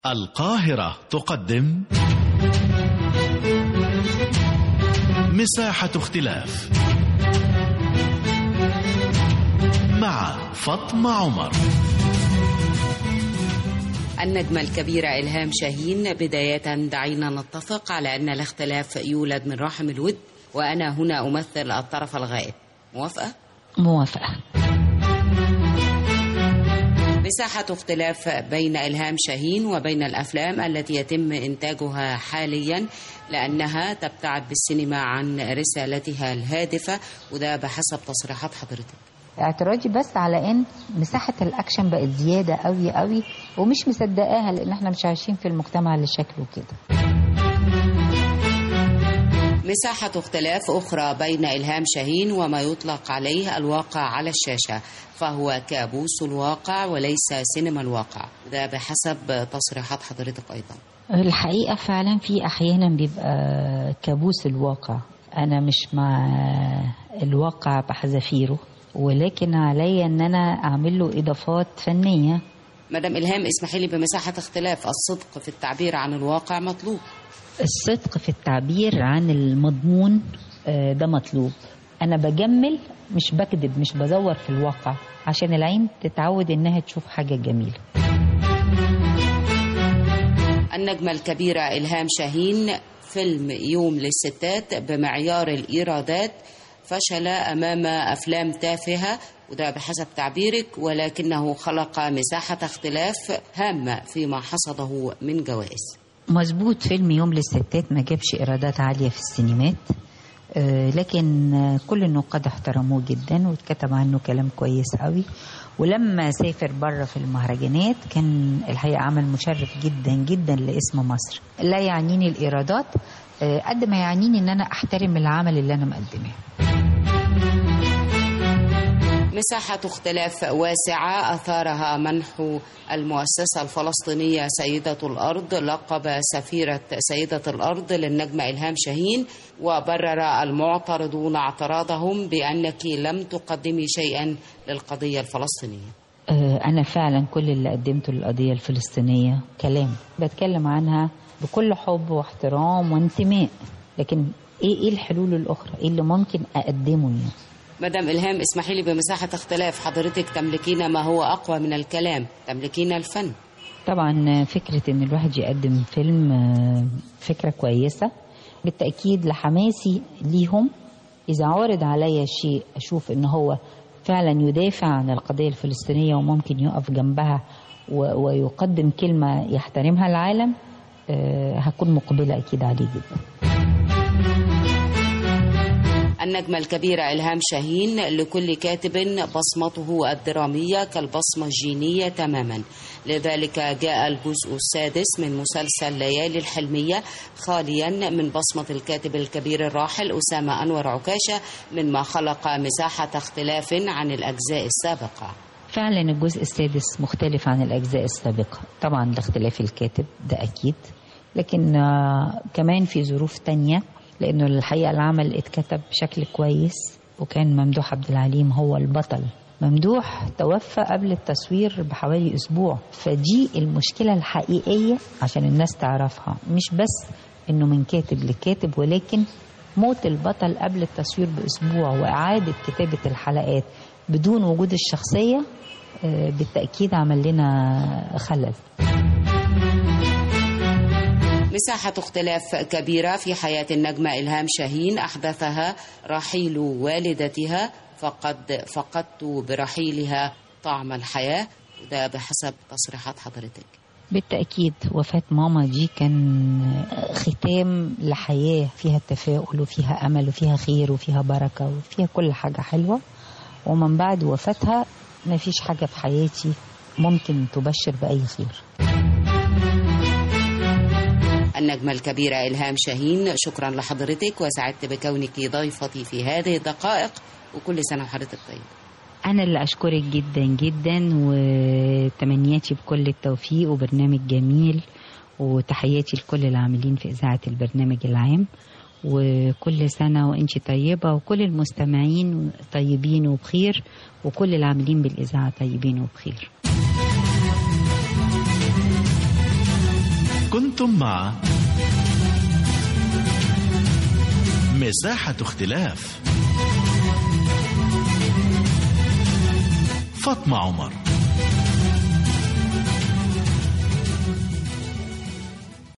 القاهرة تقدم مساحة اختلاف مع فاطمة عمر النجمة الكبيرة إلهام شاهين بداية دعينا نتفق على أن الاختلاف يولد من رحم الود وأنا هنا أمثل الطرف الغائب موافقة؟ موافقة مساحة اختلاف بين إلهام شاهين وبين الأفلام التي يتم إنتاجها حاليا لأنها تبتعد بالسينما عن رسالتها الهادفة وده بحسب تصريحات حضرتك اعتراضي بس على ان مساحة الاكشن بقت زيادة قوي قوي ومش مصدقاها لان احنا مش عايشين في المجتمع اللي شكله كده مساحة اختلاف أخرى بين إلهام شاهين وما يطلق عليه الواقع على الشاشة فهو كابوس الواقع وليس سينما الواقع ده بحسب تصريحات حضرتك أيضا الحقيقة فعلا في احيانا بيبقى كابوس الواقع انا مش مع الواقع بحذافيره ولكن عليا ان انا اعمل له اضافات فنية مدام إلهام اسمحي لي بمساحة اختلاف الصدق في التعبير عن الواقع مطلوب الصدق في التعبير عن المضمون آه، ده مطلوب انا بجمل مش بكذب مش بزور في الواقع عشان العين تتعود انها تشوف حاجة جميلة النجمة الكبيرة إلهام شاهين فيلم يوم للستات بمعيار الإيرادات فشل أمام أفلام تافهة وده بحسب تعبيرك ولكنه خلق مساحة اختلاف هامة فيما حصده من جوائز مظبوط فيلم يوم للستات ما جابش ايرادات عاليه في السينمات آه، لكن آه، كل النقاد احترموه جدا واتكتب عنه كلام كويس قوي ولما سافر بره في المهرجانات كان الحقيقه عمل مشرف جدا جدا لاسم مصر لا يعنيني الايرادات آه، قد ما يعنيني ان انا احترم العمل اللي انا مقدماه مساحة اختلاف واسعة أثارها منح المؤسسة الفلسطينية سيدة الأرض لقب سفيرة سيدة الأرض للنجمة إلهام شاهين وبرر المعترضون اعتراضهم بأنك لم تقدمي شيئا للقضية الفلسطينية آه، أنا فعلا كل اللي قدمته للقضية الفلسطينية كلام بتكلم عنها بكل حب واحترام وانتماء لكن إيه إيه الحلول الأخرى؟ إيه اللي ممكن أقدمه يعني؟ مدام إلهام اسمحي لي بمساحة اختلاف حضرتك تملكين ما هو أقوى من الكلام تملكين الفن طبعا فكرة ان الواحد يقدم فيلم آه، فكرة كويسة بالتأكيد لحماسي ليهم إذا عرض عليا شيء أشوف ان هو فعلا يدافع عن القضية الفلسطينية وممكن يقف جنبها و- ويقدم كلمة يحترمها العالم آه، هكون مقبلة أكيد عليه جدا النجمة الكبيرة إلهام شاهين لكل كاتب بصمته الدرامية كالبصمة الجينية تماما لذلك جاء الجزء السادس من مسلسل ليالي الحلمية خاليا من بصمة الكاتب الكبير الراحل أسامة أنور عكاشة مما خلق مساحة اختلاف عن الأجزاء السابقة فعلا الجزء السادس مختلف عن الأجزاء السابقة طبعا لاختلاف الكاتب ده أكيد لكن آه، كمان في ظروف تانية لأنه الحقيقة العمل اتكتب بشكل كويس وكان ممدوح عبد العليم هو البطل ممدوح توفى قبل التصوير بحوالي أسبوع فدي المشكلة الحقيقية عشان الناس تعرفها مش بس إنه من كاتب لكاتب ولكن موت البطل قبل التصوير بأسبوع وإعادة كتابة الحلقات بدون وجود الشخصية آه، بالتأكيد عمل لنا خلل مساحة اختلاف كبيرة في حياة النجمة إلهام شاهين أحدثها رحيل والدتها فقد فقدت برحيلها طعم الحياة وده بحسب تصريحات حضرتك بالتأكيد وفاة ماما دي كان ختام لحياة فيها تفاؤل وفيها أمل وفيها خير وفيها بركة وفيها كل حاجة حلوة ومن بعد وفاتها ما فيش حاجة في حياتي ممكن تبشر بأي خير النجمة الكبيرة إلهام شاهين شكرا لحضرتك وسعدت بكونك ضيفتي في هذه الدقائق وكل سنة وحضرتك طيب أنا اللي أشكرك جدا جدا وتمنياتي بكل التوفيق وبرنامج جميل وتحياتي لكل العاملين في إذاعة البرنامج العام وكل سنة وانت طيبة وكل المستمعين طيبين وبخير وكل العاملين بالإذاعة طيبين وبخير كنتم مع مساحة اختلاف فاطمة عمر